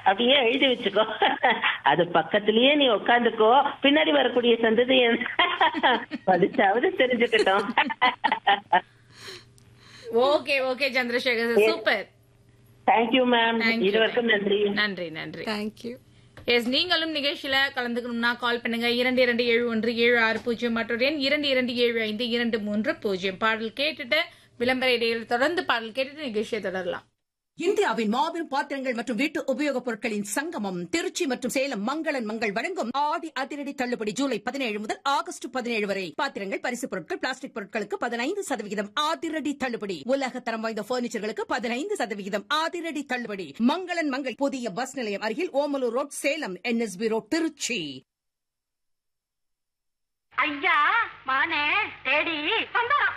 அப்படியே எழுதி வச்சுக்கோ அது பக்கத்திலேயே நீ உட்காந்துக்கோ பின்னாடி வரக்கூடிய சந்ததி படிச்சாவது தெரிஞ்சுக்கிட்டோம் okay okay Chandrasekhar sir super thank you ma'am Thank you. இருவருக்கும் நன்றி நன்றி நன்றி தேங்க்யூ எஸ் நீங்களும் நிகழ்ச்சியில கலந்துக்கணும்னா கால் பண்ணுங்க இரண்டு இரண்டு ஏழு ஒன்று ஏழு ஆறு பூஜ்ஜியம் மற்றொரு எண் இரண்டு இரண்டு ஏழு ஐந்து இரண்டு மூன்று பூஜ்ஜியம் பாடல் கேட்டுட்டு விளம்பர இடையில் தொடர்ந்து பாடல் கேட்டுட்டு நிகழ்ச்சியை தொடரலாம் இந்தியாவின் மாபெரும் பாத்திரங்கள் மற்றும் வீட்டு உபயோகப் பொருட்களின் சங்கமம் திருச்சி மற்றும் சேலம் மங்களன் மங்கள் வழங்கும் ஆடி அதிரடி தள்ளுபடி ஜூலை பதினேழு முதல் ஆகஸ்ட் பதினேழு வரை பாத்திரங்கள் பரிசு பொருட்கள் பிளாஸ்டிக் பொருட்களுக்கு பதினைந்து சதவிகிதம் அதிரடி தள்ளுபடி உலக தரம் வாய்ந்த பர்னிச்சர்களுக்கு பதினைந்து சதவிகிதம் அதிரடி தள்ளுபடி மங்களன் மங்கள் புதிய பஸ் நிலையம் அருகில் Omalur road Salem NSB road Trichy ஐயா மானே தேடி வந்தா